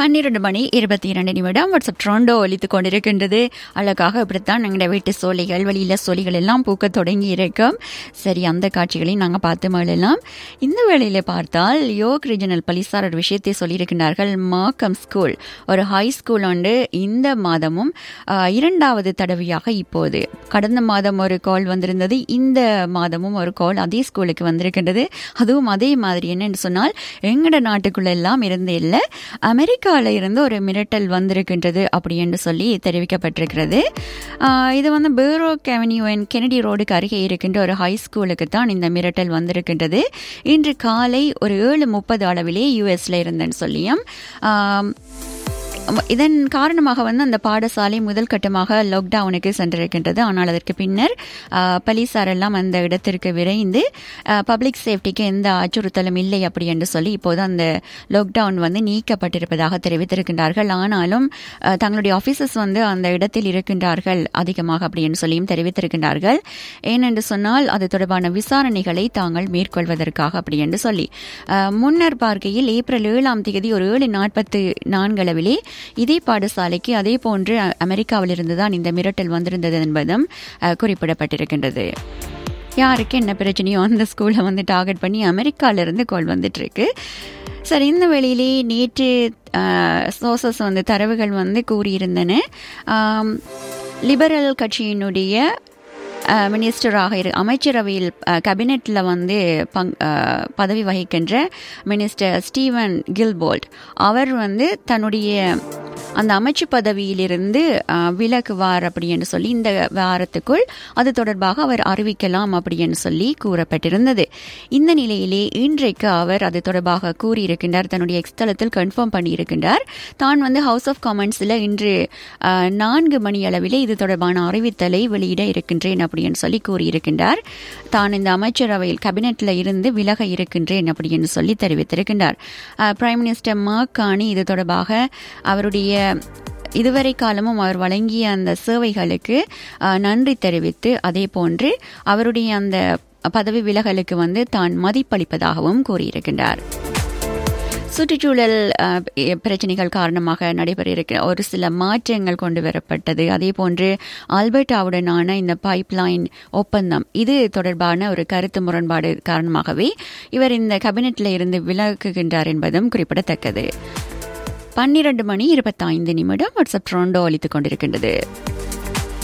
பன்னிரண்டு மணி இருபத்தி இரண்டு நிமிடம் வாட்ஸ்அப் ட்ரோண்டோ ஒலித்துக் கொண்டிருக்கின்றது அழகாக இப்படித்தான் எங்களுடைய வீட்டு சோலைகள் வெளியில சோலைகள் எல்லாம் பூக்க தொடங்கி இருக்கும் சரி அந்த காட்சிகளையும் நாங்கள் பார்த்து மகிழலாம் இந்த வேளையில பார்த்தால் யோக் ரீஜனல் போலீசார் ஒரு விஷயத்தை சொல்லியிருக்கிறார்கள் மாக்கம் ஸ்கூல் ஒரு ஹை ஸ்கூல் ஒன்று இந்த மாதமும் ஆஹ், இரண்டாவது தடவையாக இப்போது கடந்த மாதம் ஒரு கால் வந்திருந்தது இந்த மாதமும் ஒரு கால் அதே ஸ்கூலுக்கு வந்திருக்கின்றது அதுவும் அதே மாதிரி என்னன்னு சொன்னால் எங்கட நாட்டுக்குள்ள எல்லாம் இருந்து இல்லை அமெரிக்காவில் இருந்து ஒரு மிரட்டல் வந்திருக்கின்றது அப்படி என்று சொல்லி தெரிவிக்கப்பட்டிருக்கிறது ஆஹ் இது வந்து பேரோக் அவென்யூ அண்ட் கெனடி ரோடுக்கு அருகே இருக்கின்ற ஒரு ஹை ஸ்கூலுக்கு தான் இந்த மிரட்டல் வந்திருக்கின்றது இன்று காலை ஒரு ஏழு முப்பது அளவிலே யூஎஸ்ல இருந்தேன்னு சொல்லியும் ஆம், ஆமா, இதன் காரணமாக வந்து அந்த பாடசாலை முதல் கட்டமாக லாக்டவுனுக்கு சென்றிருக்கின்றது ஆனால் அதற்கு பின்னர் ஆஹ், போலீசார் எல்லாம் அந்த இடத்திற்கு விரைந்து பப்ளிக் சேஃப்டிக்கு எந்த அச்சுறுத்தலும் இல்லை அப்படி என்று சொல்லி இப்போது அந்த லாக்டவுன் வந்து நீக்கப்பட்டிருப்பதாக தெரிவித்திருக்கின்றார்கள் ஆனாலும் ஆஹ், தங்களுடைய ஆபீசர்ஸ் வந்து அந்த இடத்தில் இருக்கின்றார்கள் அதிகமாக அப்படி என்று சொல்லியும் தெரிவித்திருக்கின்றார்கள் ஏனென்று சொன்னால் அது தொடர்பான விசாரணைகளை தாங்கள் மேற்கொள்வதற்காக அப்படி என்று சொல்லி ஆஹ், முன்னர் பார்க்கையில் ஏப்ரல் ஏழாம் தேதி ஒரு ஏழு நாற்பத்து நான்கு அளவிலே இதே பாடசாலைக்கு அதே போன்று அ- அமெரிக்காவிலிருந்து தான் இந்த மிரட்டல் வந்திருந்தது என்பதும் ஆஹ், குறிப்பிடப்பட்டிருக்கின்றது யாருக்கு என்ன பிரச்சனையோ அந்த ஸ்கூலை வந்து டார்கெட் பண்ணி அமெரிக்கால இருந்து கால் வந்துட்டு இருக்கு சரி இந்த வேளையிலே நேற்று சோர்சஸ் வந்து தரவுகள் வந்து கூறியிருந்தன ஆம், லிபரல் கட்சியினுடைய அஹ், மினிஸ்டராக இரு அமைச்சரவையில் கேபினெட்டில் வந்து பங் அஹ், பதவி வகிக்கின்ற மினிஸ்டர் ஸ்டீவன் கில்போல்ட் அவர் வந்து தன்னுடைய அந்த அமைச்சு பதவியிலிருந்து அஹ், விலகுவார் அப்படி என்று சொல்லி இந்த வாரத்துக்குள் அது தொடர்பாக அவர் அறிவிக்கலாம் அப்படி என்று சொல்லி கூறப்பட்டிருந்தது இந்த நிலையிலே இன்றைக்கு அவர் அது தொடர்பாக கூறியிருக்கின்றார் தன்னுடைய எக்ஸ்தலத்தில் கன்ஃபார்ம் பண்ணியிருக்கின்றார் தான் வந்து ஹவுஸ் ஆஃப் காமன்ஸில் இன்று அஹ், நான்கு மணி அளவிலே இது தொடர்பான அறிவித்தலை வெளியிட இருக்கின்றேன் அப்படின்னு சொல்லி கூறியிருக்கின்றார் தான் இந்த அமைச்சரவையில் கேபினெட்டில் இருந்து விலக இருக்கின்றேன் அப்படின்னு சொல்லி தெரிவித்திருக்கின்றார் அஹ், பிரைம் மினிஸ்டர் மார்க் கானி இது தொடர்பாக அவருடைய இதுவரை காலமும் அவர் வழங்கிய அந்த சேவைகளுக்கு அஹ், நன்றி தெரிவித்து அதே போன்று அவருடைய அந்த பதவி விலகலுக்கு வந்து தான் மதிப்பளிப்பதாகவும் கூறியிருக்கின்றார் சுற்றுச்சூழல் அஹ், எ- பிரச்சனைகள் காரணமாக நடைபெற இருக்கிற ஒரு சில மாற்றங்கள் கொண்டு வரப்பட்டது அதே போன்று ஆல்பர்டாவுடனான இந்த பைப்லைன் ஒப்பந்தம் இது தொடர்பான ஒரு கருத்து முரண்பாடு காரணமாகவே இவர் இந்த கேபினெட்டில் இருந்து விலகுகின்றார் என்பதும் குறிப்பிடத்தக்கது பன்னிரண்டு மணி இருபத்தைந்து நிமிடம் வாட்ஸ்அப் ட்ரோண்டோ அளித்துக் கொண்டிருக்கின்றது